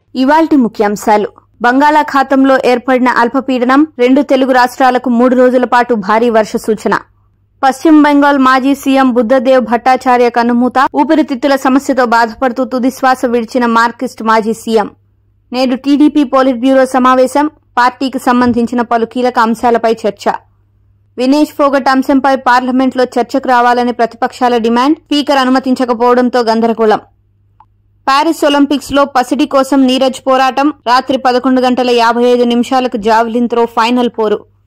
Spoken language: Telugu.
ఇవాల్టి ముఖ్యాంశాలు బంగాళాఖాతంలో ఏర్పడిన అల్పపీడనం రెండు తెలుగు రాష్ట్రాలకు మూడు రోజుల పాటు భారీ వర్ష సూచన పశ్చిమ బెంగాల్ మాజీ సీఎం బుద్ధదేవ్ భట్టాచార్య కన్నుమూత ఊపిరితిత్తుల సమస్యతో బాధపడుతూ తుదిశ్వాస విడిచిన మార్కిస్ట్ మాజీ సీఎం నేడు టీడీపీ పోలిట్ బ్యూరో సమావేశం పార్టీకి సంబంధించిన పలు కీలక అంశాలపై చర్చ వినేష్ ఫోగట్ అంశంపై పార్లమెంట్లో చర్చకు రావాలని ప్రతిపక్షాల డిమాండ్ స్పీకర్ అనుమతించకపోవడంతో గందరగోళం పారిస్ ఒలింపిక్స్ లో పసిడి కోసం నీరజ్ పోరాటం రాత్రి పదకొండు గంటల యాభై ఐదు నిమిషాలకు జావెలిన్ త్రో ఫైనల్ పోరు